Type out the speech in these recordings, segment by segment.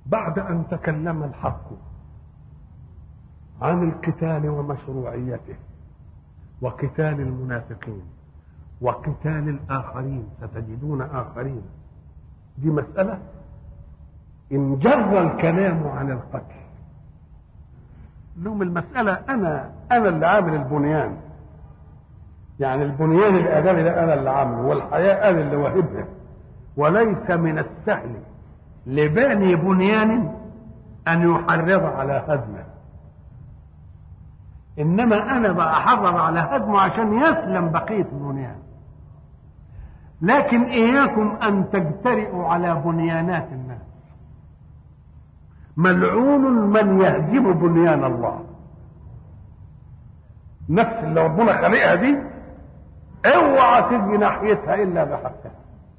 بعد أن تكلم الحق عن القتال ومشروعيته وقتال المنافقين وقتال الآخرين ستجدون آخرين دي مسألة إن جر الكلام عن القتل لهم المسألة أنا أنا اللي عامل البنيان يعني البنيان الآدمي ده أنا اللي عامله والحياة أنا اللي واهبها وليس من السهل لباني بنيان أن يحرض على هدمه إنما أنا بأحرض على هدمه عشان يسلم بقية البنيان لكن إياكم أن تجترئوا على بنيانات الناس ملعون من يهدم بنيان الله نفس اللي ربنا خلقها دي اوعى تجي ناحيتها الا بحقها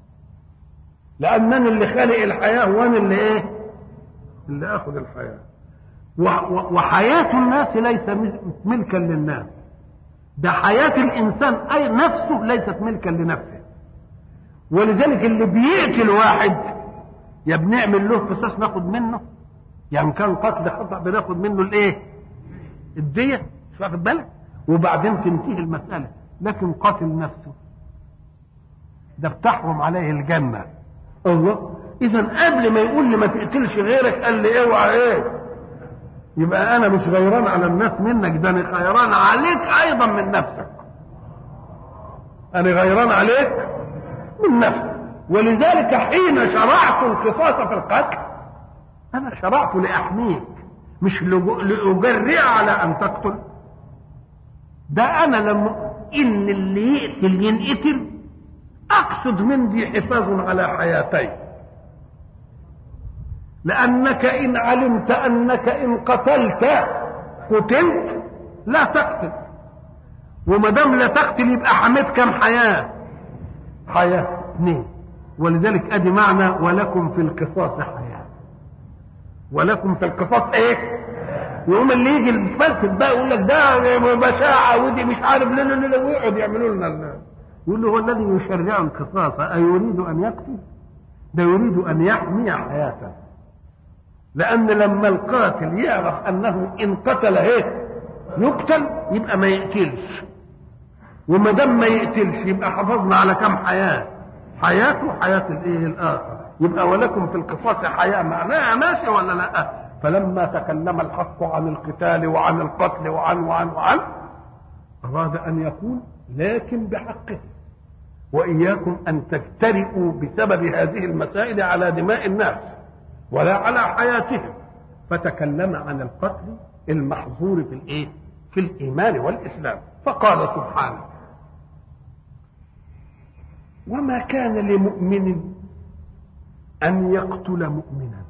لانني اللي خالق الحياه وانا اللي ايه اللي اخذ الحياه وحياه الناس ليس ملكا للناس ده حياه الانسان اي نفسه ليست ملكا لنفسه ولذلك اللي بيقتل واحد يا بنعمل له قصاص ناخد منه يعني كان قتل خطا بناخد منه الايه الديه مش واخد بالك وبعدين تنتهي المساله لكن قاتل نفسه ده بتحرم عليه الجنه الله اذا قبل ما يقول لي ما تقتلش غيرك قال لي اوعى ايه يبقى انا مش غيران على الناس منك ده انا غيران عليك ايضا من نفسك انا غيران عليك من نفسك ولذلك حين شرعت القصاص في القتل انا شرعت لاحميك مش لاجرئ على ان تقتل ده انا لما ان اللي يقتل ينقتل اقصد من دي حفاظ على حياتي لانك ان علمت انك ان قتلت قتلت لا تقتل وما دام لا تقتل يبقى حميت كم حياه حياه اثنين ولذلك ادي معنى ولكم في القصاص حياه ولكم في القصاص ايه يقوم اللي يجي الفلسف بقى يقول لك ده بشاعة ودي مش عارف لا لا لا ويقعد يعملوا لنا يقول له هو الذي يشرع القصاص أيريد أن يقتل؟ ده يريد أن يحمي حياته لأن لما القاتل يعرف أنه إن قتل ايه يقتل يبقى ما يقتلش وما دام ما يقتلش يبقى حافظنا على كم حياة حياته وحياة الايه الآخر يبقى ولكم في القصاص حياة معناها ماشي ولا لا فلما تكلم الحق عن القتال وعن القتل وعن وعن وعن أراد أن يقول لكن بحقه وإياكم أن تجترئوا بسبب هذه المسائل على دماء الناس ولا على حياتهم فتكلم عن القتل المحظور في الايه؟ في الإيمان والإسلام فقال سبحانه وما كان لمؤمن أن يقتل مؤمنا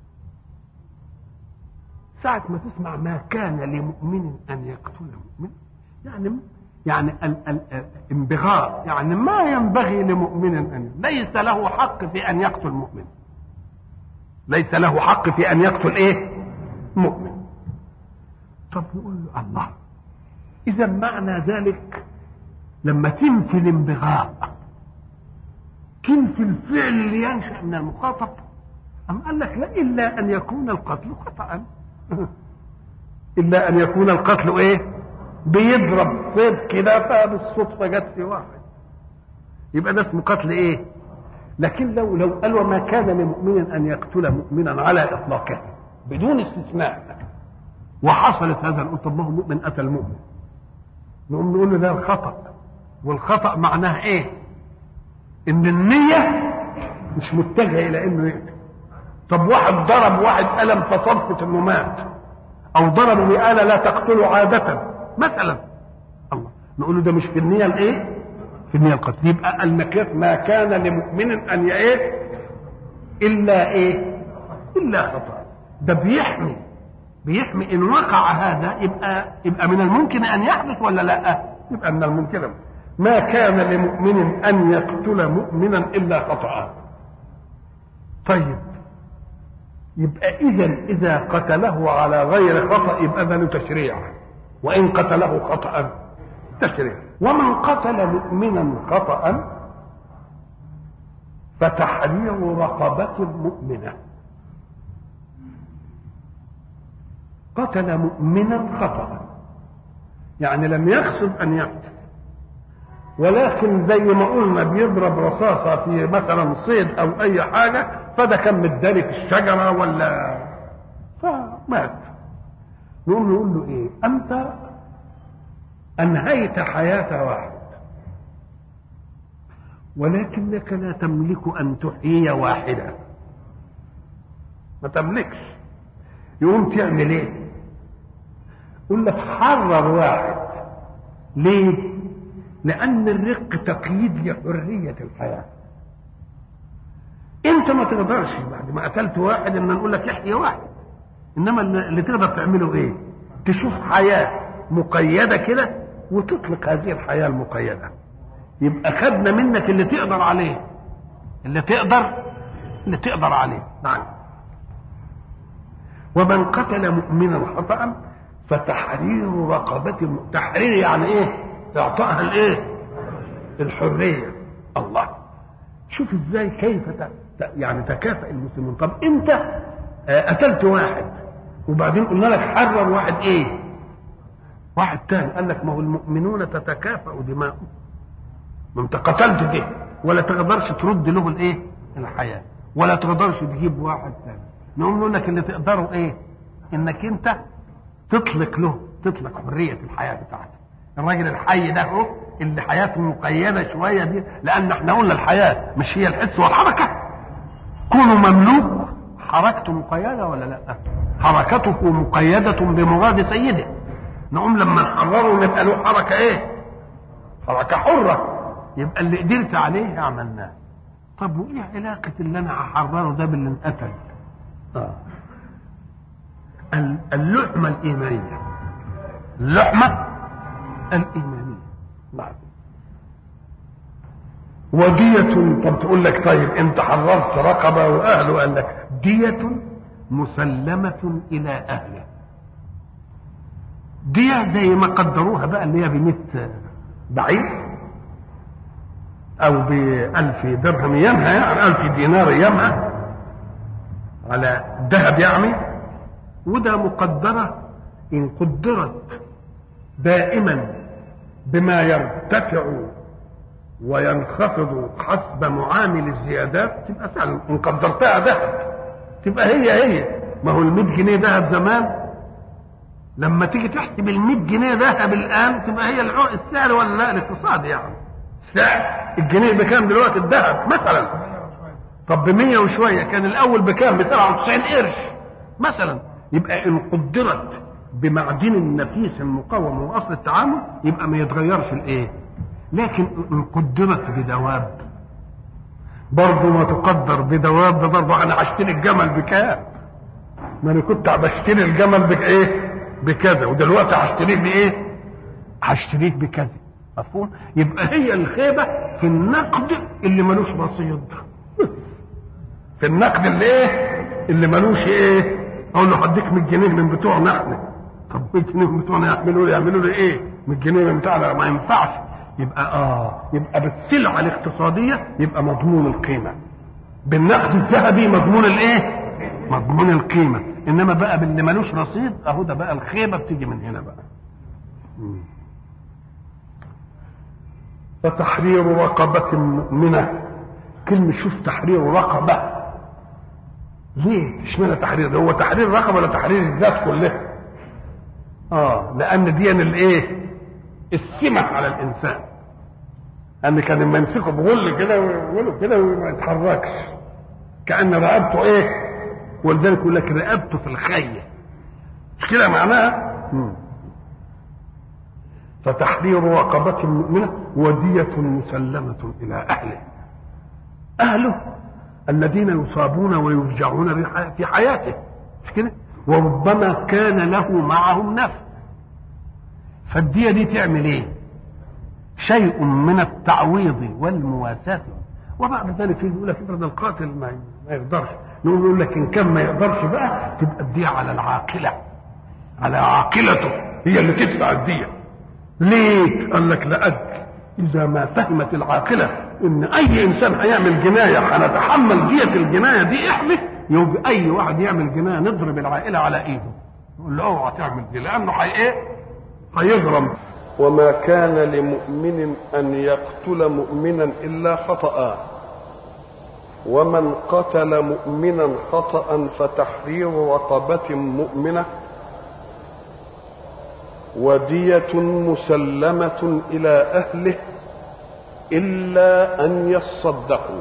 ساعة ما تسمع ما كان لمؤمن أن يقتل مؤمن يعني يعني الانبغاء يعني ما ينبغي لمؤمن أن ليس له حق في أن يقتل مؤمن ليس له حق في أن يقتل إيه مؤمن طب نقول له الله إذا معنى ذلك لما تنفي الانبغاء تنفي الفعل اللي ينشأ من المخاطب أم قال لك لا إلا أن يكون القتل خطأ الا ان يكون القتل ايه بيضرب صيد كده فبالصدفه جت في واحد يبقى ده اسمه قتل ايه لكن لو لو قال وما كان لمؤمن ان يقتل مؤمنا على اطلاقه بدون استثناء وحصلت هذا نقول طب ما هو مؤمن قتل مؤمن نقوم نقول له ده الخطا والخطا معناه ايه ان النيه مش متجهه الى انه يقتل طب واحد ضرب واحد قلم فصدفة انه مات او ضربه بآلة لا تقتله عادة مثلا الله نقول له ده مش في النية الايه في النية القتل يبقى المقياس ما كان لمؤمن ان ايه الا ايه الا خطأ ده بيحمي بيحمي ان وقع هذا يبقى يبقى من الممكن ان يحدث ولا لا يبقى من الممكن ما كان لمؤمن ان يقتل مؤمنا الا خطأ طيب يبقى اذا اذا قتله على غير خطا يبقى ذا تشريع وان قتله خطا تشريع ومن قتل مؤمنا خطا فتحرير رقبه مؤمنه قتل مؤمنا خطأ يعني لم يقصد ان يقتل ولكن زي ما قلنا بيضرب رصاصة في مثلا صيد او اي حاجة فده كان متداري في الشجرة ولا فمات نقول له نقول له ايه انت انهيت حياة واحد ولكنك لا تملك ان تحيي واحدة ما تملكش يقوم تعمل ايه يقول لك حرر واحد ليه لان الرق تقييد لحرية الحياة انت ما تقدرش بعد ما قتلت واحد ان نقول لك احيي واحد انما اللي تقدر تعمله ايه تشوف حياة مقيدة كده وتطلق هذه الحياة المقيدة يبقى خدنا منك اللي تقدر عليه اللي تقدر اللي تقدر عليه نعم ومن قتل مؤمنا خطأ فتحرير رقبة تحرير يعني ايه اعطائها الايه الحرية الله شوف ازاي كيف يعني تكافئ المسلمون طب انت قتلت واحد وبعدين قلنا لك حرر واحد ايه واحد تاني قال لك ما هو المؤمنون تتكافئ دماؤهم ما انت قتلت ده ولا تقدرش ترد له الايه الحياه ولا تقدرش تجيب واحد ثاني نقوم نقول لك اللي تقدره ايه انك انت تطلق له تطلق حريه الحياه بتاعته الراجل الحي ده اهو اللي حياته مقيده شويه دي لان احنا قلنا الحياه مش هي الحس والحركه كونه مملوك حركته مقيده ولا لا حركته مقيده بمراد سيده نقوم لما نحرره نبقى له حركه ايه حركه حره يبقى اللي قدرت عليه عملناه طب وايه علاقة اللي انا هحرره ده باللي انقتل؟ اه اللحمة الإيمانية اللحمة الإيمانية بعد ودية طب تقول لك طيب انت حررت رقبة واهله قال لك دية مسلمة إلى أهله دية زي ما قدروها بقى اللي هي ب بعير او بألف درهم ايامها يعني ألف دينار ايامها على ذهب يعني وده مقدرة ان قدرت دائما بما يرتفع وينخفض حسب معامل الزيادات تبقى سهل ان قدرتها ذهب تبقى هي هي ما هو ال 100 جنيه ذهب زمان لما تيجي تحسب ال 100 جنيه ذهب الان تبقى هي السعر ولا لا الاقتصاد يعني سعر الجنيه بكام دلوقتي الذهب مثلا طب ب 100 وشويه كان الاول بكام ب 97 قرش مثلا يبقى ان قدرت بمعدن النفيس المقاوم واصل التعامل يبقى ما يتغيرش الايه لكن ان قدرت بدواب برضه ما تقدر بدواب ده برضه انا هشتري الجمل بكام ما انا كنت بشتري الجمل بايه بكذا ودلوقتي هشتريه بايه هشتريه بكذا مفهوم يبقى هي الخيبة في النقد اللي ملوش رصيد في النقد اللي ايه اللي ملوش ايه اقول له هديك 100 جنيه من بتوعنا احنا طب 100 جنيه من بتوعنا يعملوا لي يعملوا لي ايه 100 جنيه من بتاعنا ما ينفعش يبقى اه يبقى بالسلعه الاقتصاديه يبقى مضمون القيمه بالنقد الذهبي مضمون الايه مضمون القيمه انما بقى باللي ملوش رصيد اهو ده بقى الخيبه بتيجي من هنا بقى مم. فتحرير رقبة مؤمنة كلمة شوف تحرير رقبة ليه اشمعنى تحرير هو تحرير رقبة ولا تحرير الذات كلها اه لان دي الايه السمة على الانسان ان كان لما يمسكه بغل كده ويقوله كده وما يتحركش كان رقبته ايه ولذلك يقول لك رقبته في الخيه مش كده معناها مم. فتحرير رقبة مؤمنة ودية مسلمة إلى أهله أهله الذين يصابون ويرجعون في حياته مش كده وربما كان له معهم نفع فالدية دي تعمل ايه شيء من التعويض والمواساة وبعد ذلك يقول لك افرض القاتل ما يقدرش نقول لك ان كان ما يقدرش بقى تبقى الدية على العاقلة على عاقلته هي اللي تدفع الدية ليه؟ قال لك لأجل إذا ما فهمت العاقلة إن أي إنسان هيعمل جناية هنتحمل دية الجناية دي إحنا يبقى أي واحد يعمل جناية نضرب العائلة على إيده يقول له اوعى تعمل دي لانه حي ايه هيغرم وما كان لمؤمن ان يقتل مؤمنا الا خطأ ومن قتل مؤمنا خطأ فتحرير رقبة مؤمنة ودية مسلمة إلى أهله إلا أن يصدقوا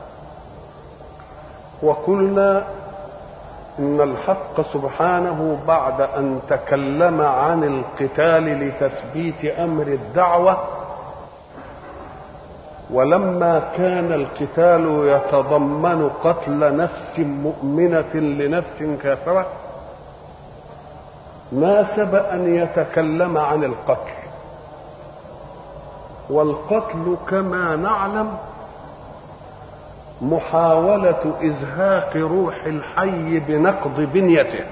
وقلنا إن الحق سبحانه بعد أن تكلم عن القتال لتثبيت أمر الدعوة ولما كان القتال يتضمن قتل نفس مؤمنة لنفس كافرة ناسب أن يتكلم عن القتل والقتل كما نعلم محاولة إزهاق روح الحي بنقض بنيته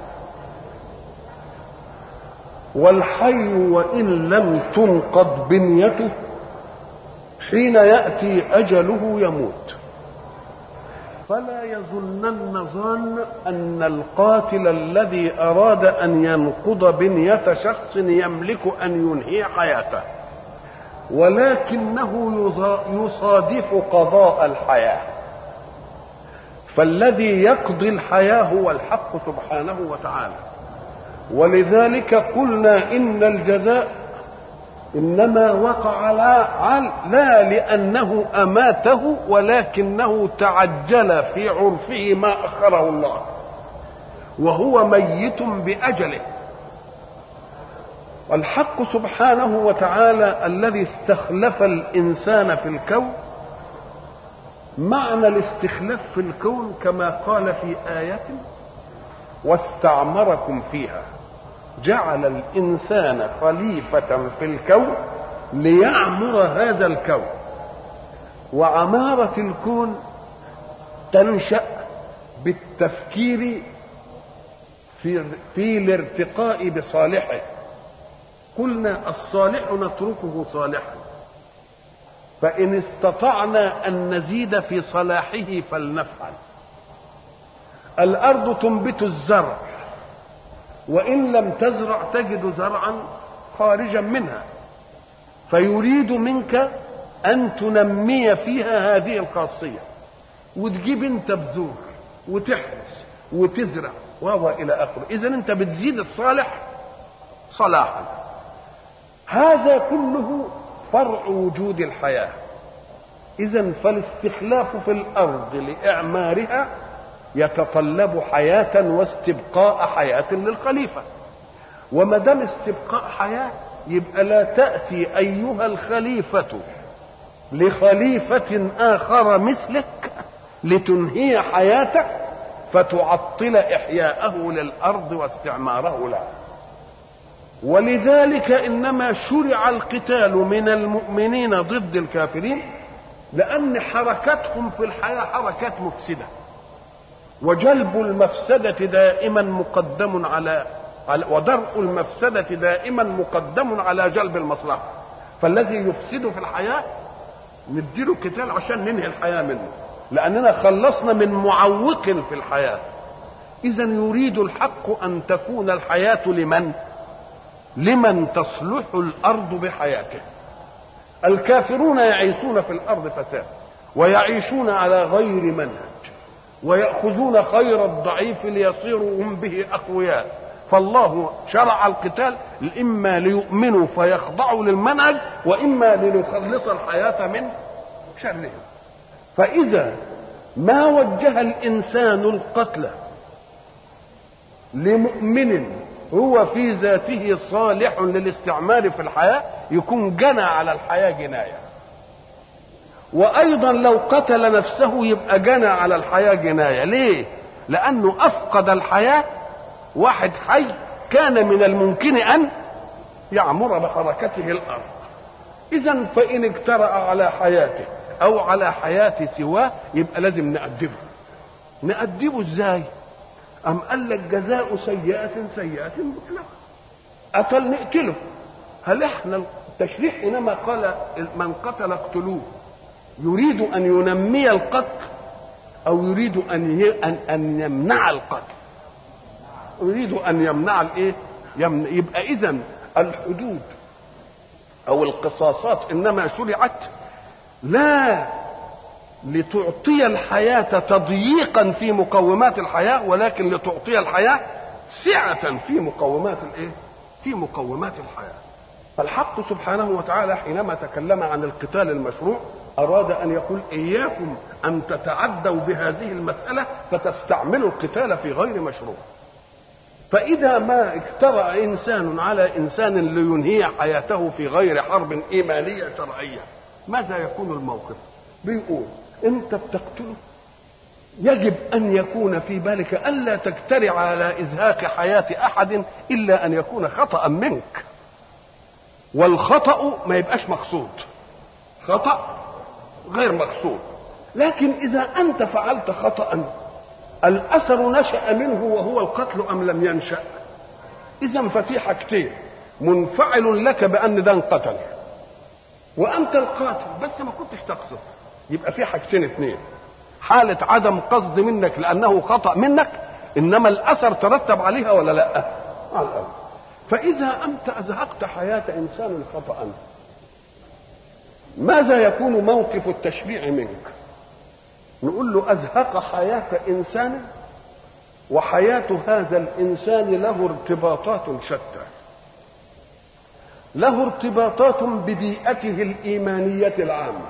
والحي وإن لم تنقض بنيته حين يأتي أجله يموت فلا يظنن ظان أن القاتل الذي أراد أن ينقض بنية شخص يملك أن ينهي حياته ولكنه يصادف قضاء الحياة فالذي يقضي الحياة هو الحق سبحانه وتعالى ولذلك قلنا إن الجزاء إنما وقع لا, لا لأنه أماته ولكنه تعجل في عرفه ما أخره الله وهو ميت بأجله والحق سبحانه وتعالى الذي استخلف الإنسان في الكون معنى الاستخلاف في الكون كما قال في آية واستعمركم فيها جعل الانسان خليفه في الكون ليعمر هذا الكون وعماره الكون تنشا بالتفكير في في الارتقاء بصالحه قلنا الصالح نتركه صالحا فان استطعنا ان نزيد في صلاحه فلنفعل الارض تنبت الزرع وإن لم تزرع تجد زرعا خارجا منها فيريد منك أن تنمي فيها هذه الخاصية وتجيب أنت بذور وتحرس وتزرع وهو إلى آخره إذا أنت بتزيد الصالح صلاحا هذا كله فرع وجود الحياة إذا فالاستخلاف في الأرض لإعمارها يتطلب حياة واستبقاء حياة للخليفة وما دام استبقاء حياة يبقى لا تأتي أيها الخليفة لخليفة آخر مثلك لتنهي حياتك فتعطل إحياءه للأرض واستعماره لها ولذلك إنما شرع القتال من المؤمنين ضد الكافرين لأن حركتهم في الحياة حركات مفسده وجلب المفسدة دائما مقدم على ودرء المفسدة دائما مقدم على جلب المصلحة فالذي يفسد في الحياة نديله قتال عشان ننهي الحياة منه لأننا خلصنا من معوق في الحياة إذا يريد الحق أن تكون الحياة لمن؟ لمن تصلح الأرض بحياته الكافرون يعيشون في الأرض فساد ويعيشون على غير منهج ويأخذون خير الضعيف ليصيروا هم به أقوياء فالله شرع القتال إما ليؤمنوا فيخضعوا للمنهج وإما لنخلص الحياة من شرهم فإذا ما وجه الإنسان القتل لمؤمن هو في ذاته صالح للاستعمار في الحياة يكون جنى على الحياة جناية وايضا لو قتل نفسه يبقى جنى على الحياه جنايه ليه لانه افقد الحياه واحد حي كان من الممكن ان يعمر بحركته الارض اذا فان اجترا على حياته او على حياه سواه يبقى لازم نأدبه نأدبه ازاي ام قال لك جزاء سيئه سيئه مثلها قتل نقتله هل احنا التشريع حينما قال من قتل اقتلوه يريد ان ينمي القتل او يريد ان ان ان يمنع القتل يريد ان يمنع الايه يمنع يبقى اذا الحدود او القصاصات انما شرعت لا لتعطي الحياة تضييقا في مقومات الحياة ولكن لتعطي الحياة سعة في مقومات الايه؟ في مقومات الحياة. فالحق سبحانه وتعالى حينما تكلم عن القتال المشروع أراد أن يقول إياكم أن تتعدوا بهذه المسألة فتستعملوا القتال في غير مشروع. فإذا ما اجترأ إنسان على إنسان لينهي حياته في غير حرب إيمانية شرعية ماذا يكون الموقف؟ بيقول أنت بتقتله يجب أن يكون في بالك ألا تجترع على إزهاق حياة أحد إلا أن يكون خطأ منك والخطأ ما يبقاش مقصود خطأ غير مقصود لكن إذا أنت فعلت خطأ الأثر نشأ منه وهو القتل أم لم ينشأ إذا ففي حاجتين منفعل لك بأن ده انقتل وأنت القاتل بس ما كنتش تقصد يبقى في حاجتين اثنين حالة عدم قصد منك لأنه خطأ منك إنما الأثر ترتب عليها ولا لا على الأول فإذا أنت أزهقت حياة إنسان خطأ ماذا يكون موقف التشريع منك نقول له أزهق حياة إنسان وحياة هذا الإنسان له ارتباطات شتى له ارتباطات ببيئته الإيمانية العامة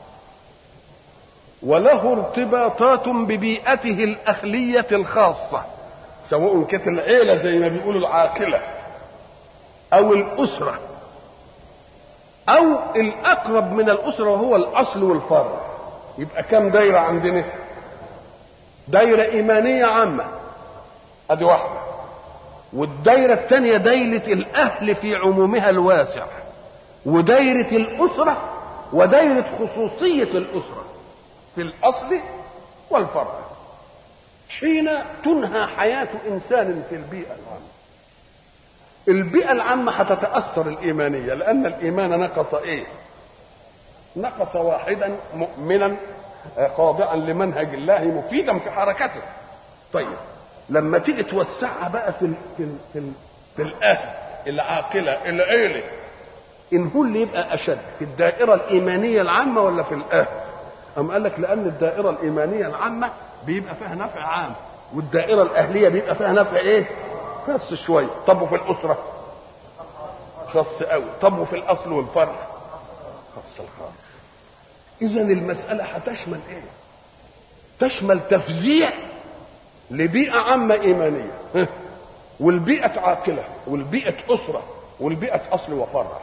وله ارتباطات ببيئته الأخلية الخاصة سواء كانت العيلة زي ما بيقولوا العاقلة أو الأسرة أو الأقرب من الأسرة وهو الأصل والفرع يبقى كم دايرة عندنا دايرة إيمانية عامة أدي واحدة والدايرة الثانية دايرة الأهل في عمومها الواسع ودايرة الأسرة ودايرة خصوصية الأسرة في الأصل والفرع حين تنهى حياة إنسان في البيئة العامة البيئة العامة هتتأثر الإيمانية لأن الإيمان نقص إيه نقص واحدا مؤمنا خاضعا لمنهج الله مفيدا في حركته طيب لما تيجي توسعها بقى في ال في ال في, ال في الاهل العاقله العيله ان هو اللي يبقى اشد في الدائره الايمانيه العامه ولا في الاهل أم قال لك لأن الدائرة الإيمانية العامة بيبقى فيها نفع عام والدائرة الأهلية بيبقى فيها نفع إيه؟ خاص شوية طب وفي الأسرة خاص قوي طب وفي الأصل والفرع خاص الخاص إذا المسألة هتشمل إيه؟ تشمل تفزيع لبيئة عامة إيمانية والبيئة عاقلة والبيئة أسرة والبيئة أصل وفرع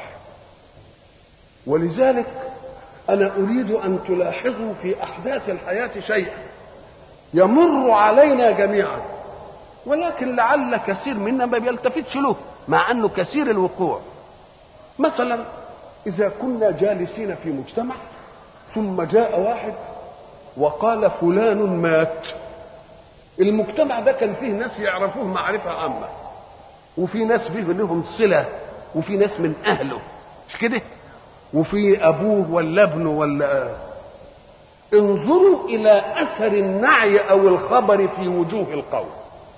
ولذلك أنا أريد أن تلاحظوا في أحداث الحياة شيئا يمر علينا جميعا ولكن لعل كثير منا ما بيلتفتش له مع أنه كثير الوقوع مثلا إذا كنا جالسين في مجتمع ثم جاء واحد وقال فلان مات المجتمع ده كان فيه ناس يعرفوه معرفة عامة وفي ناس فيه لهم صلة وفي ناس من أهله مش كده وفي أبوه ولا ابنه ولا انظروا إلى أثر النعي أو الخبر في وجوه القوم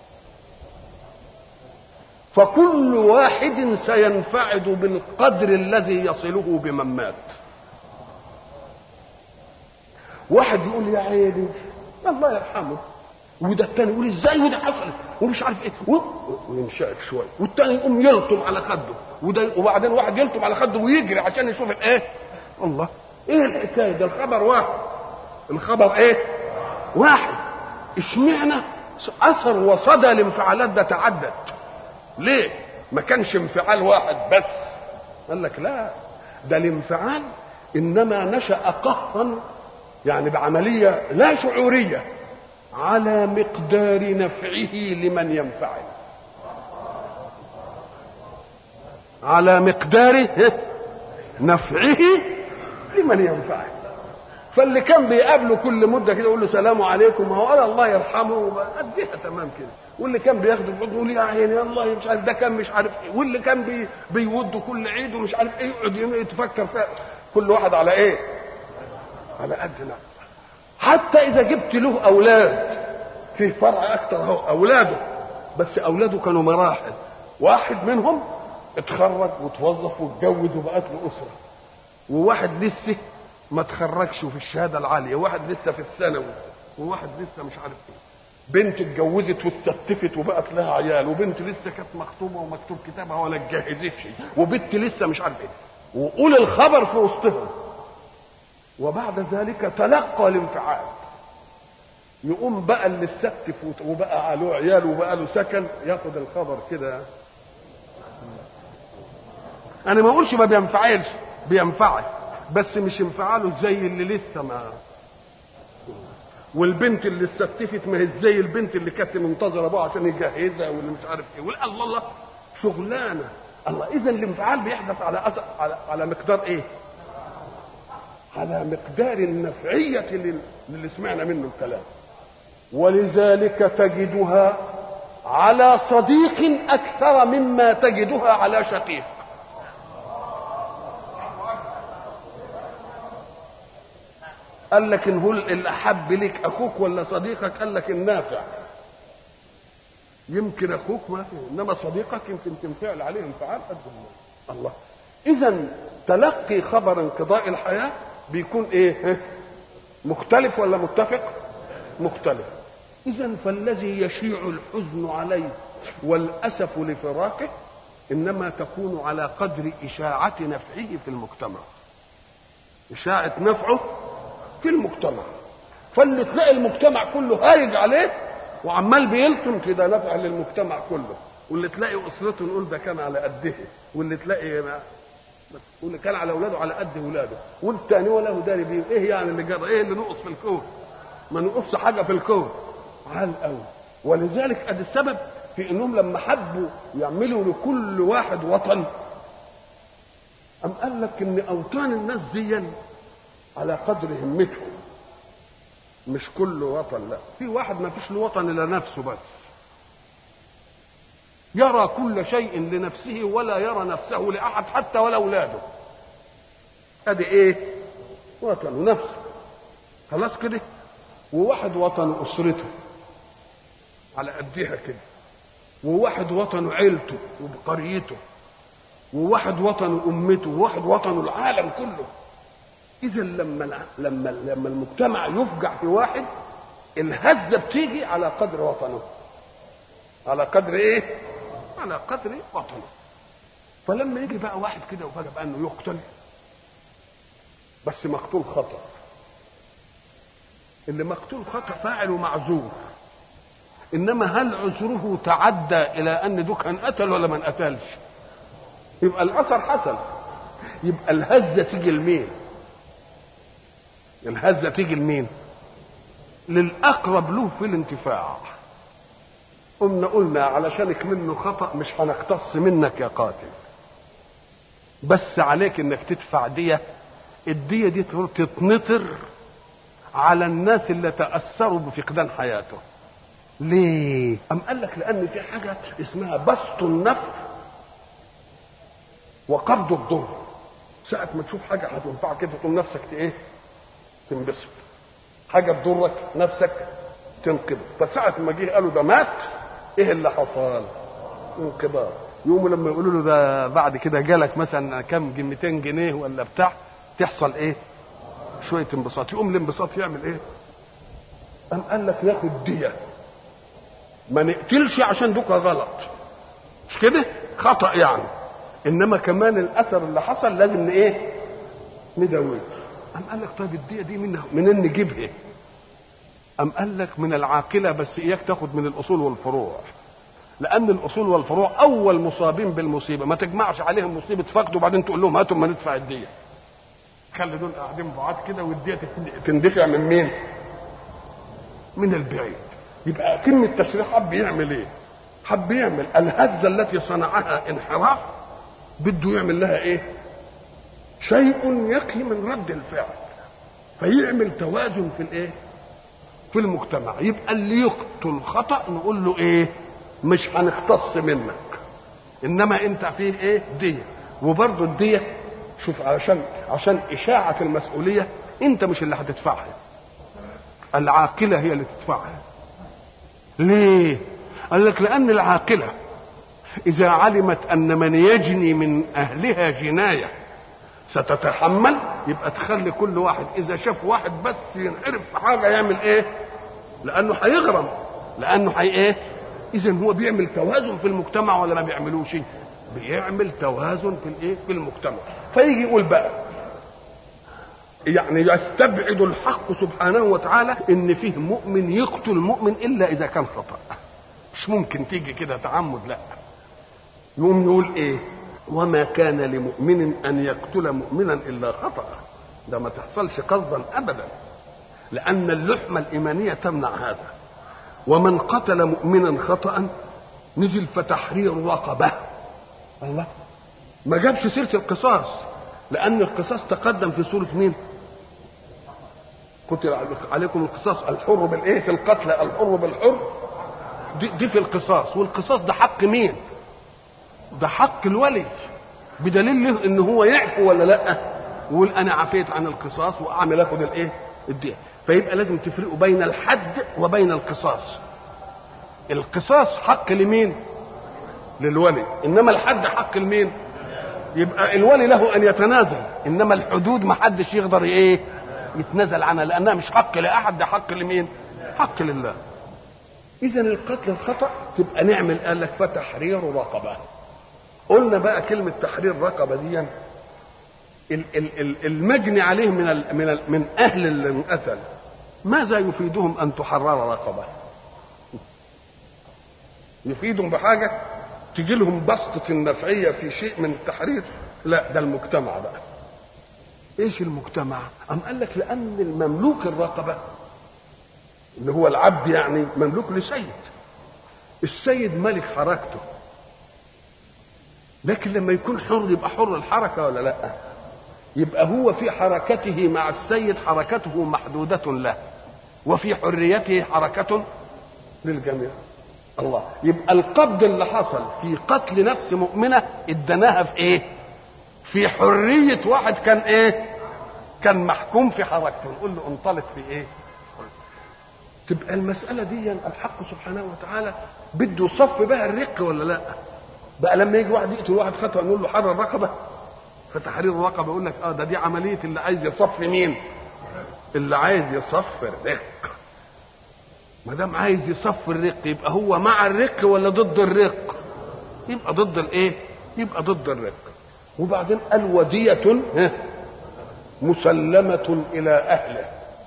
فكل واحد سينفعد بالقدر الذي يصله بمن مات واحد يقول يا عيني الله يرحمه وده التاني يقول ازاي وده حصل ومش عارف ايه وينشأك شويه والتاني يقوم يلطم على خده وده وبعدين واحد يلطم على خده ويجري عشان يشوف الايه الله ايه الحكايه ده الخبر واحد الخبر ايه واحد اشمعنى اثر وصدى الانفعالات ده تعدد ليه ما كانش انفعال واحد بس قال لك لا ده الانفعال انما نشا قهرا يعني بعمليه لا شعوريه على مقدار نفعه لمن ينفعل على مقدار نفعه لمن ينفعل فاللي كان بيقابله كل مده كده يقول له سلام عليكم ما هو قال الله يرحمه اديها تمام كده واللي كان بياخده يقول يا عيني الله مش عارف ده كان مش عارف ايه واللي كان بي بيود كل عيد ومش عارف ايه يقعد يتفكر فيها كل واحد على ايه؟ على قد نفسه حتى اذا جبت له اولاد في فرع اكتر اهو اولاده بس اولاده كانوا مراحل واحد منهم اتخرج وتوظف واتجوز وبقت له اسره وواحد لسه ما تخرجش في الشهاده العاليه واحد لسه في الثانوي وواحد لسه مش عارف ايه بنت اتجوزت واستفتفت وبقت لها عيال وبنت لسه كانت مخطوبه ومكتوب كتابها ولا اتجهزتش وبنت لسه مش عارف ايه وقول الخبر في وسطهم وبعد ذلك تلقى الانفعال يقوم بقى اللي استفتف وبقى له عيال وبقى له سكن ياخد الخبر كده انا ما اقولش ما بينفعلش بينفعل بس مش انفعاله زي اللي لسه ما والبنت اللي استفتفت ما هي زي البنت اللي كانت منتظره ابوها عشان يجهزها واللي مش عارف ايه الله الله شغلانه الله اذا الانفعال بيحدث على أثر على, على مقدار ايه؟ على مقدار النفعيه اللي, اللي سمعنا منه الكلام ولذلك تجدها على صديق اكثر مما تجدها على شقيق قال لك ان هو الاحب لك اخوك ولا صديقك قال لك النافع يمكن اخوك ما في انما صديقك يمكن تنفعل عليه انفعال قد الله الله اذا تلقي خبر انقضاء الحياه بيكون ايه مختلف ولا متفق مختلف اذا فالذي يشيع الحزن عليه والاسف لفراقه انما تكون على قدر اشاعه نفعه في المجتمع اشاعه نفعه في المجتمع فاللي تلاقي المجتمع كله هايج عليه وعمال بيلطم كده نفع للمجتمع كله واللي تلاقي اسرته نقول ده كان على قده واللي تلاقي ما واللي كان على اولاده على قد اولاده والتاني ولا داري بيه ايه يعني اللي جرى ايه اللي نقص في الكون ما نقص حاجه في الكون عال قوي ولذلك ادي السبب في انهم لما حبوا يعملوا لكل واحد وطن أم قال لك ان اوطان الناس دي على قدر همتهم مش كل وطن لا في واحد ما فيش له وطن الا نفسه بس يرى كل شيء لنفسه ولا يرى نفسه لاحد حتى ولا اولاده ادي ايه وطن نفسه خلاص كده وواحد وطن اسرته على قدها كده وواحد وطن عيلته وقريته وواحد وطن امته وواحد وطن العالم كله اذا لما لما لما المجتمع يفجع في واحد الهزه بتيجي على قدر وطنه على قدر ايه على قدر وطنه فلما يجي بقى واحد كده وفجاه بقى انه يقتل بس مقتول خطا اللي مقتول خطا فاعل ومعذور انما هل عذره تعدى الى ان ده كان قتل ولا ما قتلش يبقى الاثر حصل يبقى الهزه تيجي لمين الهزه تيجي لمين للاقرب له في الانتفاع قمنا قلنا علشانك منه خطا مش هنقتص منك يا قاتل بس عليك انك تدفع ديه الديه دي تتنطر على الناس اللي تاثروا بفقدان حياته ليه ام قال لك لان في حاجه اسمها بسط النفع وقبض الضر ساعة ما تشوف حاجة هتنفعك كده تقوم نفسك ايه؟ تنبسط. حاجة تضرك نفسك تنقبض، فساعة ما جه قالوا ده مات ايه اللي حصل؟ انقباض. يقوموا لما يقولوا له ده بعد كده جالك مثلا كام 200 جنيه ولا بتاع تحصل ايه؟ شوية انبساط، يقوم الانبساط يعمل ايه؟ قام قال لك ناخد دية. ما نقتلش عشان دوكا غلط. مش كده؟ خطأ يعني. انما كمان الاثر اللي حصل لازم ايه نداويه قام قال لك طيب الديه دي من منين نجيبها قام قال لك من العاقله بس اياك تاخد من الاصول والفروع لان الاصول والفروع اول مصابين بالمصيبه ما تجمعش عليهم مصيبه فقد وبعدين تقول لهم هاتوا ما ندفع الديه خلي دول قاعدين بعاد كده والديه تندفع من مين من البعيد يبقى كلمه تشريح حب يعمل ايه حب يعمل الهزه التي صنعها انحراف بده يعمل لها ايه شيء يقي من رد الفعل فيعمل توازن في الايه في المجتمع يبقى اللي يقتل خطا نقول له ايه مش هنختص منك انما انت فيه ايه دية وبرضه الدية شوف عشان عشان اشاعة المسؤولية انت مش اللي هتدفعها العاقلة هي اللي تدفعها ليه قال لك لان العاقله اذا علمت ان من يجني من اهلها جنايه ستتحمل يبقى تخلي كل واحد اذا شاف واحد بس ينحرف في حاجه يعمل ايه لانه هيغرم لانه هي ايه اذا هو بيعمل توازن في المجتمع ولا ما بيعملوش بيعمل توازن في الايه في المجتمع فيجي يقول بقى يعني يستبعد الحق سبحانه وتعالى ان فيه مؤمن يقتل مؤمن الا اذا كان خطا مش ممكن تيجي كده تعمد لا يقوم يقول ايه وما كان لمؤمن ان يقتل مؤمنا الا خطا ده ما تحصلش قصدا ابدا لان اللحمه الايمانيه تمنع هذا ومن قتل مؤمنا خطا نزل فتحرير رقبه الله ما جابش سيره القصاص لان القصاص تقدم في سوره مين كتب عليكم القصاص الحر بالايه في القتل الحر بالحر دي, دي في القصاص والقصاص ده حق مين ده حق الولي بدليل له ان هو يعفو ولا لا ويقول انا عفيت عن القصاص واعمل اخد الايه الدين فيبقى لازم تفرقوا بين الحد وبين القصاص القصاص حق لمين للولي انما الحد حق لمين يبقى الولي له ان يتنازل انما الحدود ما حدش يقدر ايه يتنازل عنها لانها مش حق لاحد ده حق لمين حق لله اذا القتل الخطا تبقى نعمل قال لك فتحرير رقبه قلنا بقى كلمه تحرير رقبه دي المجني عليه من ال من ال من اهل اللي قتل ماذا يفيدهم ان تحرر رقبه يفيدهم بحاجه تجي لهم بسطة النفعية في شيء من التحرير لا ده المجتمع بقى ايش المجتمع ام قال لك لان المملوك الرقبة اللي هو العبد يعني مملوك لسيد السيد ملك حركته لكن لما يكون حر يبقى حر الحركة ولا لا يبقى هو في حركته مع السيد حركته محدودة له وفي حريته حركة للجميع الله يبقى القبض اللي حصل في قتل نفس مؤمنة ادناها في ايه في حرية واحد كان ايه كان محكوم في حركته نقول له انطلق في ايه تبقى المسألة دي الحق سبحانه وتعالى بده يصف بها الرق ولا لا بقى لما يجي واحد يقتل واحد خطأ نقول له حرر رقبة فتحرير الرقبة يقول لك اه ده دي عملية اللي عايز يصف مين اللي عايز يصف الرق ما دام عايز يصف الرق يبقى هو مع الرق ولا ضد الرق يبقى ضد الايه يبقى ضد الرق وبعدين قال ودية مسلمة إلى أهله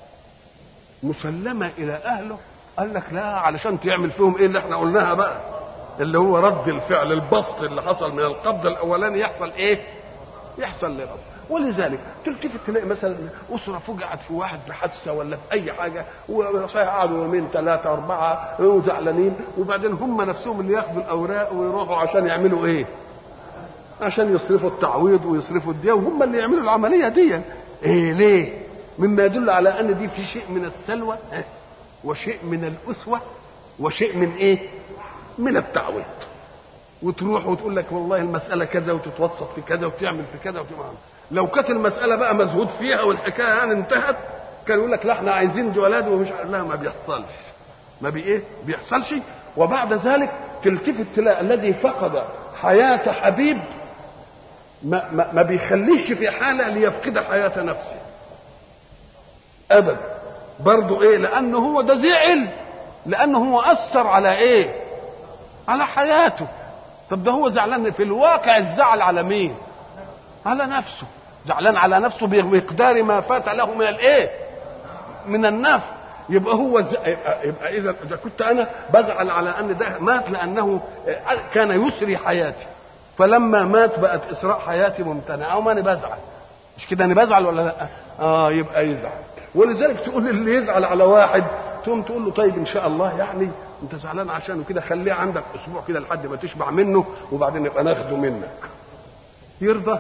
مسلمة إلى أهله قال لك لا علشان تعمل فيهم إيه اللي احنا قلناها بقى اللي هو رد الفعل البسط اللي حصل من القبض الأولاني يحصل إيه يحصل للأصل ولذلك تلتفت تلاقي مثلا اسره فجعت في واحد في حادثه ولا في اي حاجه وصحيح قعدوا يومين ثلاثه اربعه وزعلانين وبعدين هم نفسهم اللي ياخدوا الاوراق ويروحوا عشان يعملوا ايه؟ عشان يصرفوا التعويض ويصرفوا الدية وهم اللي يعملوا العمليه دي ايه ليه؟ مما يدل على ان دي في شيء من السلوى وشيء من الاسوه وشيء من ايه؟ من التعويض وتروح وتقول لك والله المسألة كذا وتتوسط في كذا وتعمل في كذا وتعمل لو كانت المسألة بقى مزهود فيها والحكاية يعني انتهت كان يقول لك لا احنا عايزين دي ولاد ومش لا ما بيحصلش ما بي ايه بيحصلش وبعد ذلك تلتفت تلاقي الذي فقد حياة حبيب ما, ما, ما بيخليش في حالة ليفقد حياة نفسه أبدا برضه ايه لأنه هو ده زعل لأنه هو أثر على ايه على حياته طب ده هو زعلان في الواقع الزعل على مين على نفسه زعلان على نفسه بمقدار ما فات له من الايه من النفع يبقى هو ز... يبقى, يبقى اذا اذا كنت انا بزعل على ان ده مات لانه كان يسري حياتي فلما مات بقت اسراء حياتي ممتنعه وما انا بزعل مش كده انا بزعل ولا لا اه يبقى يزعل ولذلك تقول اللي يزعل على واحد تقوم تقول له طيب ان شاء الله يعني انت زعلان عشانه كده خليه عندك اسبوع كده لحد ما تشبع منه وبعدين يبقى ناخده منك يرضى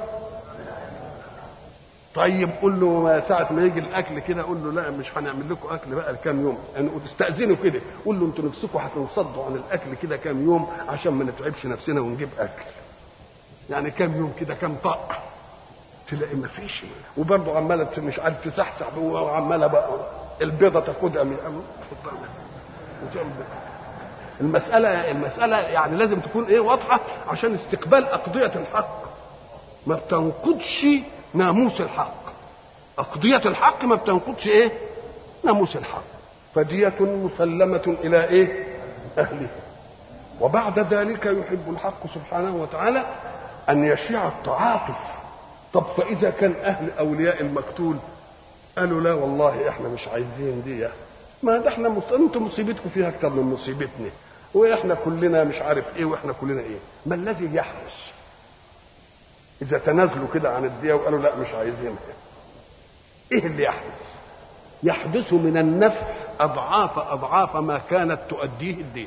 طيب قول له ساعة ما يجي الأكل كده قول له لا مش هنعمل لكم أكل بقى كام يوم يعني تستأذنوا كده قول له أنتوا نفسكم هتنصدوا عن الأكل كده كام يوم عشان ما نتعبش نفسنا ونجيب أكل يعني كام يوم كده كام طق تلاقي ما فيش وبرضه عمالة مش عارف تسحسح وعمالة بقى البيضة تاخدها من وتعمل المساله المساله يعني لازم تكون ايه واضحه عشان استقبال اقضيه الحق ما بتنقضش ناموس الحق اقضيه الحق ما بتنقضش ايه ناموس الحق فدية مسلمة إلى إيه؟ أهله وبعد ذلك يحب الحق سبحانه وتعالى أن يشيع التعاطف طب فإذا كان أهل أولياء المقتول قالوا لا والله إحنا مش عايزين دي ما ده احنا مص... انتم مصيبتكم فيها أكتر من مصيبتنا وإحنا كلنا مش عارف إيه وإحنا كلنا إيه ما الذي يحدث إذا تنازلوا كده عن الدية وقالوا لا مش عايزينها إيه اللي يحدث؟ يحدث من النفع أضعاف أضعاف ما كانت تؤديه الدية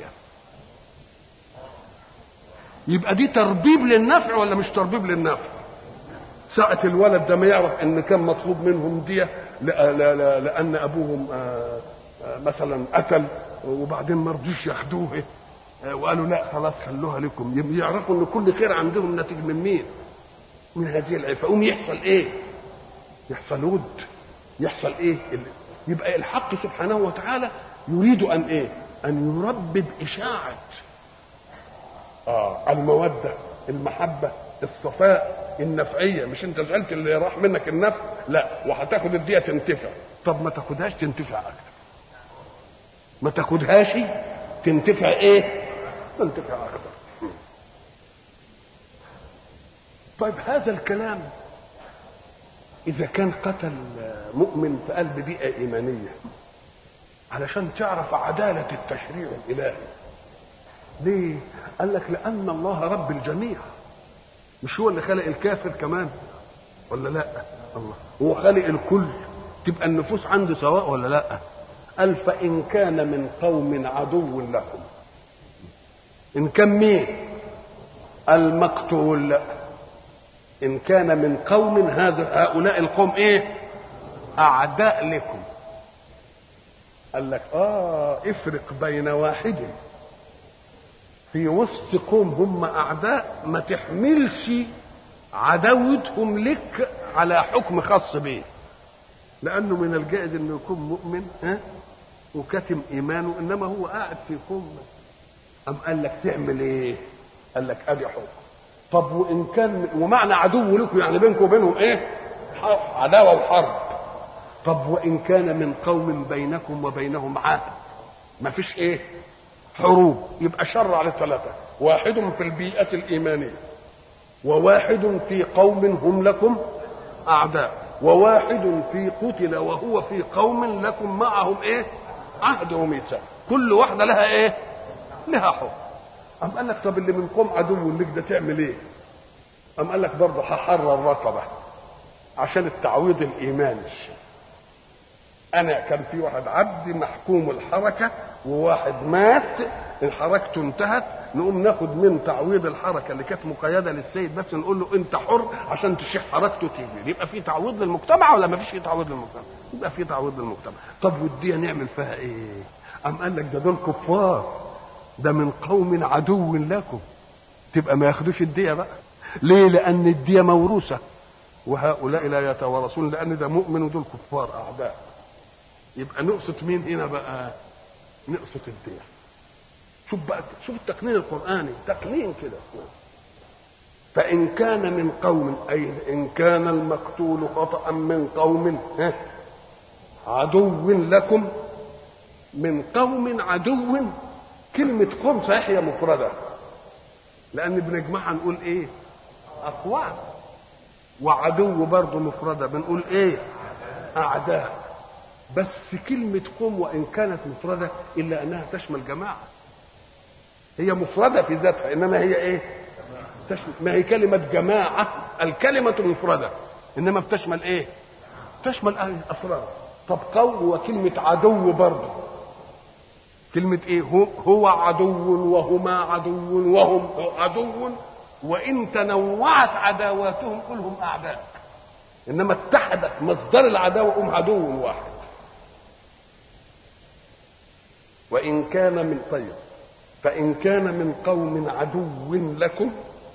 يبقى دي تربيب للنفع ولا مش تربيب للنفع ساعة الولد ده ما يعرف ان كان مطلوب منهم دية لا لا لا لان ابوهم آآ آآ مثلا قتل وبعدين ما رضيش ياخدوه وقالوا لا خلاص خلوها لكم يعرفوا ان كل خير عندهم ناتج من مين؟ من هذه العيب فقوم يحصل ايه؟ يحصل ود يحصل ايه؟ يبقى الحق سبحانه وتعالى يريد ان ايه؟ ان يربب اشاعه اه الموده المحبه الصفاء النفعيه مش انت زعلت اللي راح منك النفع لا وهتاخد الديه تنتفع طب ما تاخدهاش تنتفع اكتر ما تاخدهاش تنتفع ايه تنتفع اكتر طيب هذا الكلام اذا كان قتل مؤمن في قلب بيئه ايمانيه علشان تعرف عداله التشريع الالهي ليه قال لك لان الله رب الجميع مش هو اللي خلق الكافر كمان ولا لا الله هو خلق الكل تبقى النفوس عنده سواء ولا لا قال فان كان من قوم عدو لكم ان كان مين المقتول ان كان من قوم هذا هؤلاء القوم ايه اعداء لكم قال لك اه افرق بين واحد في وسط قوم هم اعداء ما تحملش عداوتهم لك على حكم خاص بيه لانه من الجائز انه يكون مؤمن ها وكتم ايمانه انما هو قاعد في قوم ام قال لك تعمل ايه قال لك ادي حكم طب وان كان ومعنى عدو لكم يعني بينكم وبينهم ايه عداوه وحرب طب وان كان من قوم بينكم وبينهم عهد ما فيش ايه حروب يبقى شر على ثلاثة واحد في البيئة الإيمانية وواحد في قوم هم لكم أعداء وواحد في قتل وهو في قوم لكم معهم إيه عهد وميثاق كل واحدة لها إيه لها حكم أم قال لك طب اللي من قوم عدو لك ده تعمل إيه أم قال لك برضه هحرر رقبة عشان التعويض الإيماني انا كان في واحد عبد محكوم الحركه وواحد مات حركته انتهت نقوم ناخد من تعويض الحركه اللي كانت مقيده للسيد بس نقول له انت حر عشان تشيح حركته تيجي يبقى في تعويض للمجتمع ولا ما فيش في تعويض للمجتمع يبقى في تعويض للمجتمع طب والديه نعمل فيها ايه ام قال لك ده دول كفار ده من قوم عدو لكم تبقى ما ياخدوش الديه بقى ليه لان الديه موروثه وهؤلاء لا يتوارثون لان ده مؤمن ودول كفار اعداء يبقى نقصد مين هنا بقى نقصد الدية شوف بقى شوف التقنين القرآني تقنين كده فإن كان من قوم أي إن كان المقتول خطأ من قوم عدو لكم من قوم عدو كلمة قوم صحيح هي مفردة لأن بنجمعها نقول إيه أقوام وعدو برضه مفردة بنقول إيه أعداء بس كلمة قوم وإن كانت مفردة إلا أنها تشمل جماعة هي مفردة في ذاتها إنما هي إيه تشمل ما هي كلمة جماعة الكلمة مفردة إنما بتشمل إيه تشمل أفراد طب قوم وكلمة عدو برضه كلمة إيه هو, هو عدو وهما عدو وهم عدو وإن تنوعت عداواتهم كلهم أعداء إنما اتحدت مصدر العداوة هم عدو واحد وإن كان من طيب فإن كان من قوم عدو لكم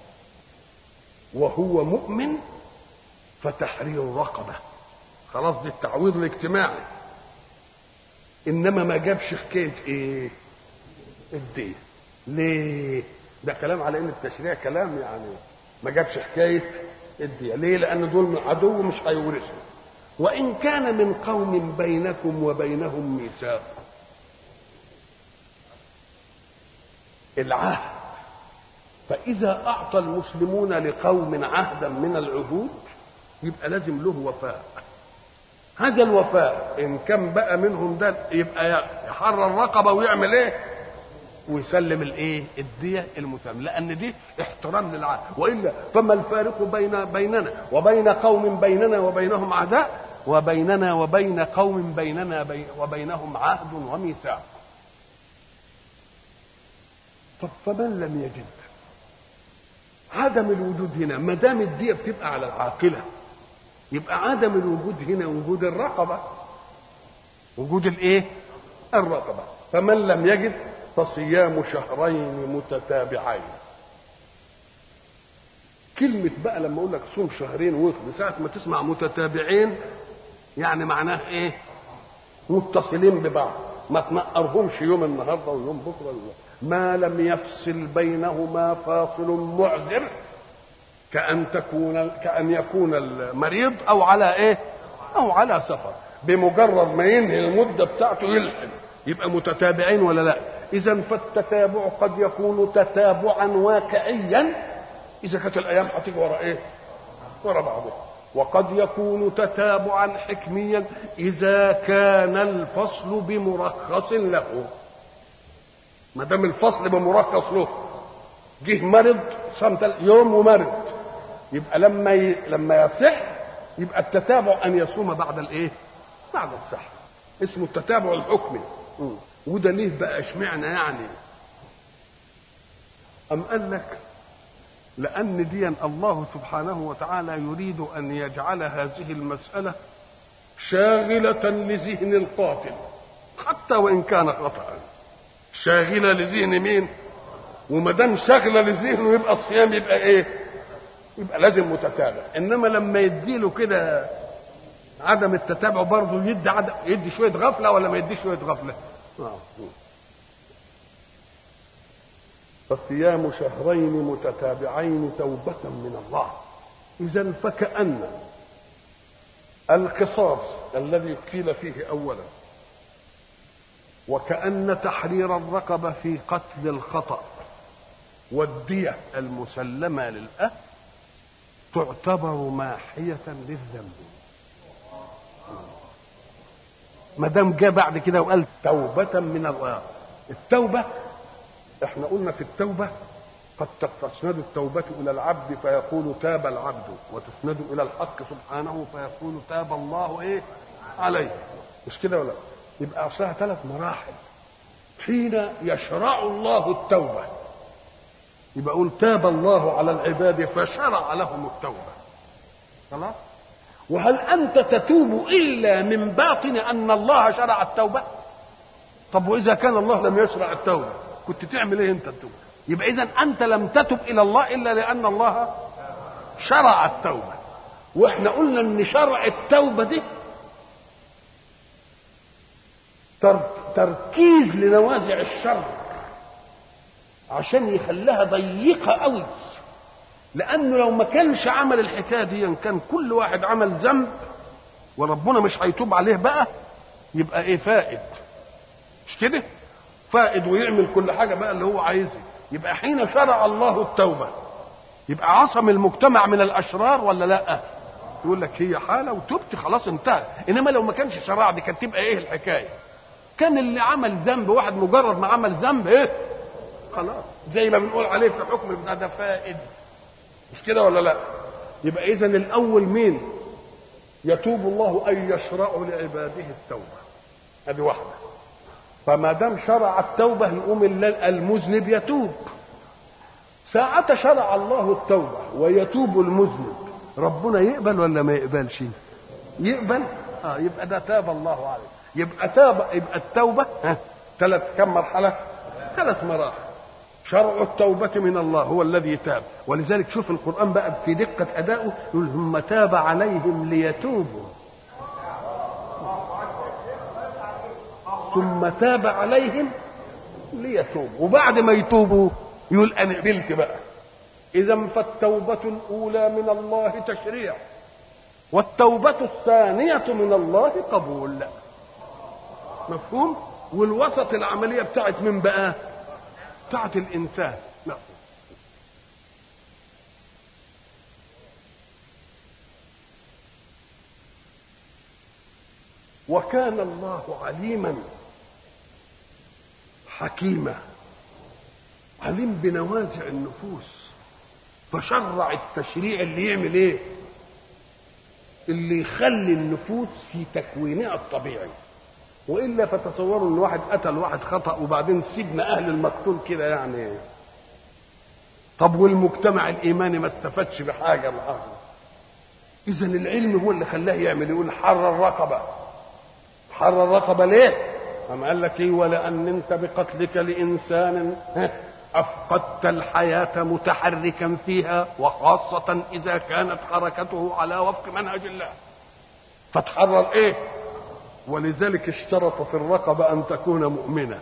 وهو مؤمن فتحرير رقبة خلاص دي التعويض الاجتماعي إنما ما جابش حكاية إيه الدين ليه ده كلام على ان التشريع كلام يعني ما جابش حكايه الدية ليه لان دول عدو مش هيورثوا وان كان من قوم بينكم وبينهم ميثاق العهد فاذا اعطى المسلمون لقوم عهدا من العهود يبقى لازم له وفاء هذا الوفاء ان كان بقى منهم ده يبقى يحرر رقبه ويعمل ايه ويسلم الايه الديه المسلم لان دي احترام للعهد والا فما الفارق بين بيننا وبين قوم بيننا وبينهم عداء وبيننا وبين قوم بيننا بي وبينهم عهد وميثاق طب فمن لم يجد عدم الوجود هنا ما دام الديه بتبقى على العاقله يبقى عدم الوجود هنا وجود الرقبه وجود الايه الرقبه فمن لم يجد فصيام شهرين متتابعين كلمة بقى لما أقول لك صوم شهرين ويقضي ساعة ما تسمع متتابعين يعني معناه إيه؟ متصلين ببعض ما تنقرهمش يوم النهارده ويوم بكره ويوم. ما لم يفصل بينهما فاصل معذر كأن تكون كأن يكون المريض أو على إيه؟ أو على سفر بمجرد ما ينهي المدة بتاعته يلحم يبقى متتابعين ولا لا؟ إذا فالتتابع قد يكون تتابعا واقعيا إذا كانت الأيام هتيجي ورا إيه؟ ورا بعضها وقد يكون تتابعا حكميا إذا كان الفصل بمرخص له ما دام الفصل بمرخص له جه مرض صمت يوم ومرض يبقى لما ي... لما يصح يبقى التتابع ان يصوم بعد الايه؟ بعد الصحه اسمه التتابع الحكمي وده ليه بقى اشمعنى يعني أم قال لك لأن ديا الله سبحانه وتعالى يريد أن يجعل هذه المسألة شاغلة لذهن القاتل حتى وإن كان خطأ شاغلة لذهن مين؟ وما دام شاغلة لذهنه يبقى الصيام يبقى إيه؟ يبقى لازم متتابع إنما لما يديله كده عدم التتابع برضه يدي عدم يدي شوية غفلة ولا ما يديش شوية غفلة؟ آه. فصيام شهرين متتابعين توبة من الله إذا فكأن القصاص الذي قيل فيه أولا وكأن تحرير الرقبة في قتل الخطأ والدية المسلمة للأهل تعتبر ماحية للذنب ما دام جاء بعد كده وقال توبة من الله التوبة احنا قلنا في التوبة قد تسند التوبة إلى العبد فيقول تاب العبد وتسند إلى الحق سبحانه فيقول تاب الله إيه عليه مش كده ولا يبقى أصلها ثلاث مراحل حين يشرع الله التوبة يبقى يقول تاب الله على العباد فشرع لهم التوبة خلاص وهل أنت تتوب إلا من باطن أن الله شرع التوبة طب وإذا كان الله لم يشرع التوبة كنت تعمل ايه انت التوبه يبقى اذا انت لم تتب الى الله الا لان الله شرع التوبه واحنا قلنا ان شرع التوبه دي تركيز لنوازع الشر عشان يخليها ضيقه قوي لانه لو ما كانش عمل الحكايه دي كان كل واحد عمل ذنب وربنا مش هيتوب عليه بقى يبقى ايه فائد مش كده فائد ويعمل كل حاجه بقى اللي هو عايزها يبقى حين شرع الله التوبه يبقى عصم المجتمع من الاشرار ولا لا يقول لك هي حاله وتبت خلاص انتهى انما لو ما كانش شرع دي كانت تبقى ايه الحكايه كان اللي عمل ذنب واحد مجرد ما عمل ذنب ايه خلاص زي ما بنقول عليه في حكم البتاع ده فائد مش كده ولا لا يبقى اذا الاول مين يتوب الله ان يشرع لعباده التوبه هذه واحده فما دام شرع التوبة يقوم المذنب يتوب ساعة شرع الله التوبة ويتوب المذنب ربنا يقبل ولا ما يقبلش يقبل اه يبقى ده تاب الله عليه يبقى تاب يبقى التوبة ها ثلاث كم مرحلة ثلاث مراحل شرع التوبة من الله هو الذي تاب ولذلك شوف القرآن بقى في دقة أدائه يقول ثم تاب عليهم ليتوبوا ثم تاب عليهم ليتوبوا وبعد ما يتوبوا يقول انا قبلت بقى اذا فالتوبه الاولى من الله تشريع والتوبه الثانيه من الله قبول مفهوم والوسط العمليه بتاعت من بقى بتاعت الانسان لا وكان الله عليما حكيما عليم بنوازع النفوس فشرع التشريع اللي يعمل ايه اللي يخلي النفوس في تكوينها الطبيعي والا فتصوروا ان واحد قتل واحد خطا وبعدين سجن اهل المقتول كده يعني طب والمجتمع الايماني ما استفادش بحاجه معاه اذا العلم هو اللي خلاه يعمل يقول حرر رقبه حرر رقبه ليه أم قال لك ايه ولان انت بقتلك لانسان افقدت الحياه متحركا فيها وخاصه اذا كانت حركته على وفق منهج الله فتحرر ايه ولذلك اشترط في الرقبه ان تكون مؤمنه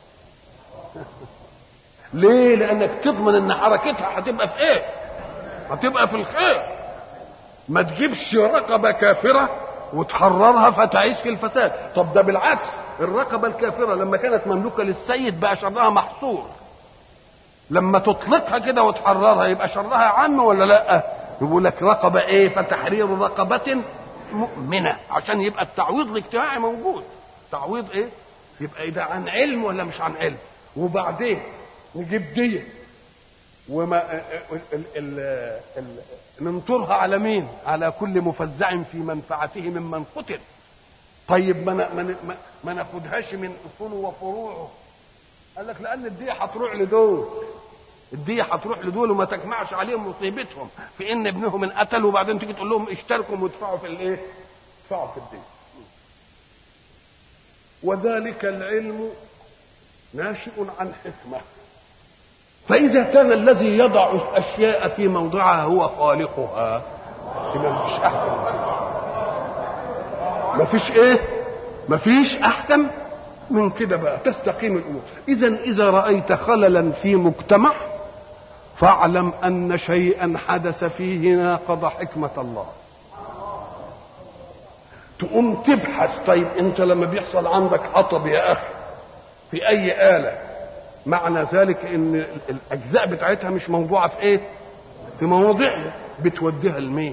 ليه لانك تضمن ان حركتها هتبقى في ايه هتبقى في الخير ما تجيبش رقبه كافره وتحررها فتعيش في الفساد طب ده بالعكس الرقبة الكافرة لما كانت مملوكة للسيد بقى شرها محصور لما تطلقها كده وتحررها يبقى شرها عام ولا لا يقول لك رقبة ايه فتحرير رقبة مؤمنة عشان يبقى التعويض الاجتماعي موجود تعويض ايه يبقى ده عن علم ولا مش عن علم وبعدين نجيب دية وما ال ال ال ال ننطرها على مين على كل مفزع في منفعته ممن قتل طيب ما ما ما ناخدهاش من اصوله وفروعه قال لك لان الدية هتروح لدول الدية هتروح لدول وما تجمعش عليهم مصيبتهم في ان ابنهم انقتل وبعدين تيجي تقول لهم اشتركوا وادفعوا في الايه؟ ادفعوا في الدية. وذلك العلم ناشئ عن حكمه فإذا كان الذي يضع الأشياء في موضعها هو خالقها يبقى مفيش أحكم مفيش إيه؟ مفيش أحكم من كده بقى تستقيم الأمور إذا إذا رأيت خللا في مجتمع فاعلم أن شيئا حدث فيه ناقض حكمة الله تقوم تبحث طيب أنت لما بيحصل عندك حطب يا أخي في أي آلة معنى ذلك ان الاجزاء بتاعتها مش موضوعه في ايه في مواضيعها بتوديها لمين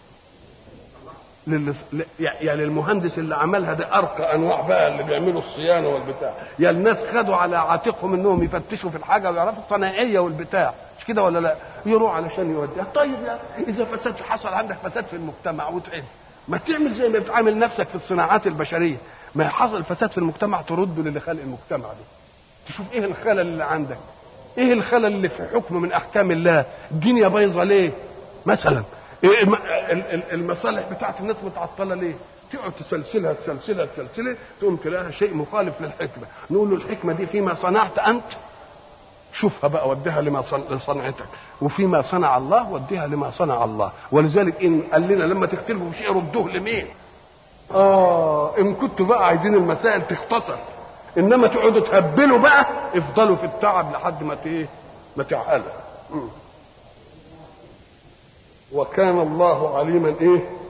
لل... يا للمهندس اللي عملها ده ارقى انواع بقى اللي بيعملوا الصيانه والبتاع يا الناس خدوا على عاتقهم انهم يفتشوا في الحاجه ويعرفوا الصناعيه والبتاع مش كده ولا لا يروح علشان يوديها طيب يا اذا فساد حصل عندك فساد في المجتمع وتعب ما تعمل زي ما بتعامل نفسك في الصناعات البشريه ما حصل فساد في المجتمع ترده للي خلق المجتمع ده تشوف ايه الخلل اللي عندك ايه الخلل اللي في حكم من احكام الله الدنيا بايظه ليه مثلا إيه المصالح بتاعت الناس متعطله ليه تقعد تسلسلها تسلسلها تسلسلها تقوم تلاقيها شيء مخالف للحكمه نقول له الحكمه دي فيما صنعت انت شوفها بقى وديها لما صنعتك وفيما صنع الله وديها لما صنع الله ولذلك ان قال لنا لما تختلفوا في شيء ردوه لمين اه ان كنتوا بقى عايزين المسائل تختصر انما تقعدوا تهبلوا بقى افضلوا في التعب لحد ما ايه ما تعقلوا وكان الله عليما ايه